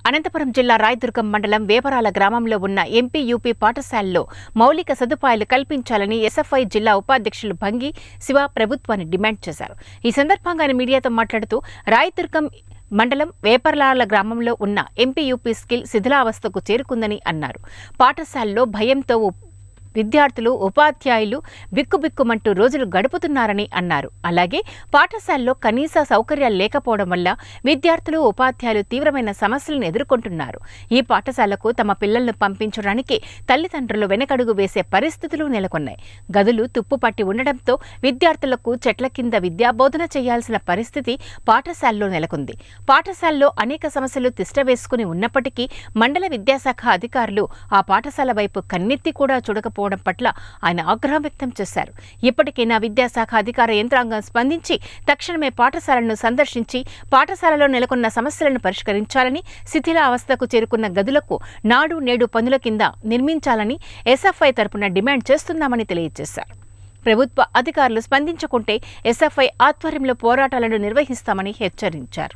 అనంతపురం జిల్లా రాయదుర్గం మండలం వేపరాల గ్రామంలో ఉన్న ఎంపీ యూపీ పాఠశాలలో మౌలిక సదుపాయాలు కల్పించాలని ఎస్ఎఫ్ఐ జిల్లా ఉపాధ్యక్షులు భంగి శివ ప్రభుత్వాన్ని డిమాండ్ చేశారు ఈ సందర్భంగా ఆయన మీడియాతో మాట్లాడుతూ రాయదుర్గం మండలం వేపర్లాల గ్రామంలో ఉన్న ఎంపీ యూపీ స్కిల్ శిథిలావస్థకు చేరుకుందని అన్నారు పాఠశాలలో భయంతో ఉప్- విద్యార్థులు ఉపాధ్యాయులు బిక్కుబిక్కుమంటూ రోజులు గడుపుతున్నారని అన్నారు అలాగే పాఠశాలలో కనీస సౌకర్యాలు లేకపోవడం వల్ల విద్యార్థులు ఉపాధ్యాయులు తీవ్రమైన సమస్యలను ఎదుర్కొంటున్నారు ఈ పాఠశాలకు తమ పిల్లలను పంపించడానికి తల్లిదండ్రులు వెనకడుగు వేసే పరిస్థితులు నెలకొన్నాయి గదులు తుప్పుపట్టి ఉండడంతో విద్యార్థులకు చెట్ల కింద విద్యాబోధన చేయాల్సిన పరిస్థితి పాఠశాలలో నెలకొంది పాఠశాలలో అనేక సమస్యలు తిష్టవేసుకుని ఉన్నప్పటికీ మండల విద్యాశాఖ అధికారులు ఆ పాఠశాల వైపు కన్నెత్తి కూడా చూడకపోవడం పట్ల ఆయన ఆగ్రహం వ్యక్తం చేశారు ఇప్పటికైనా విద్యాశాఖ అధికార యంత్రాంగం స్పందించి తక్షణమే పాఠశాలను సందర్శించి పాఠశాలలో నెలకొన్న సమస్యలను పరిష్కరించాలని శిథిల అవస్థకు చేరుకున్న గదులకు నాడు నేడు పనుల కింద నిర్మించాలని ఎస్ఎఫ్ఐ తరపున డిమాండ్ చేస్తున్నామని తెలియజేశారు ప్రభుత్వ అధికారులు స్పందించకుంటే ఎస్ఎఫ్ఐ ఆధ్వర్యంలో పోరాటాలను నిర్వహిస్తామని హెచ్చరించారు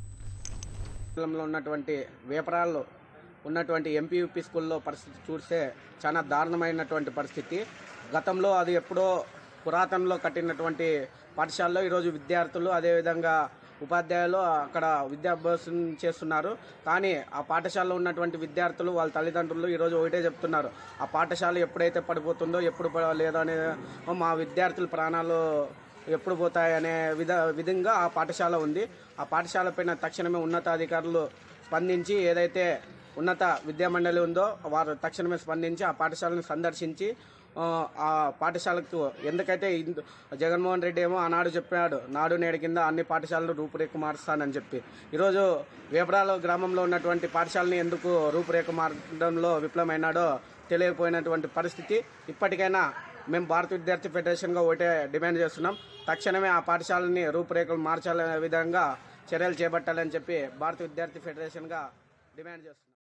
మండలంలో ఉన్నటువంటి వేపరాల్లో ఉన్నటువంటి ఎంపీయూపీ స్కూల్లో పరిస్థితి చూస్తే చాలా దారుణమైనటువంటి పరిస్థితి గతంలో అది ఎప్పుడో పురాతనలో కట్టినటువంటి పాఠశాలలో ఈరోజు విద్యార్థులు అదేవిధంగా ఉపాధ్యాయులు అక్కడ విద్యాభ్యాసం చేస్తున్నారు కానీ ఆ పాఠశాలలో ఉన్నటువంటి విద్యార్థులు వాళ్ళ తల్లిదండ్రులు ఈరోజు ఒకటే చెప్తున్నారు ఆ పాఠశాల ఎప్పుడైతే పడిపోతుందో ఎప్పుడు ప- లేదో అనే మా విద్యార్థుల ప్రాణాలు ఎప్పుడు పోతాయనే విధ విధంగా ఆ పాఠశాల ఉంది ఆ పాఠశాల పైన తక్షణమే ఉన్నతాధికారులు స్పందించి ఏదైతే ఉన్నత విద్యామండలి ఉందో వారు తక్షణమే స్పందించి ఆ పాఠశాలను సందర్శించి ఆ, ఆ పాఠశాలకు ఎందుకైతే ఇందు- జగన్మోహన్ రెడ్డి ఏమో ఆనాడు చెప్పాడు నాడు నేడు కింద అన్ని పాఠశాలలు రూపురేఖ మారుస్తానని చెప్పి ఈరోజు వేపరాల గ్రామంలో ఉన్నటువంటి పాఠశాలని ఎందుకు రూపురేఖ మార్చడంలో విఫలమైనాడో తెలియకపోయినటువంటి పరిస్థితి ఇప్పటికైనా మేము భారత విద్యార్థి ఫెడరేషన్గా ఒకటే డిమాండ్ చేస్తున్నాం తక్షణమే ఆ పాఠశాలని రూపురేఖలు మార్చాలనే విధంగా చర్యలు చేపట్టాలని చెప్పి భారత విద్యార్థి ఫెడరేషన్గా డిమాండ్ చేస్తున్నాం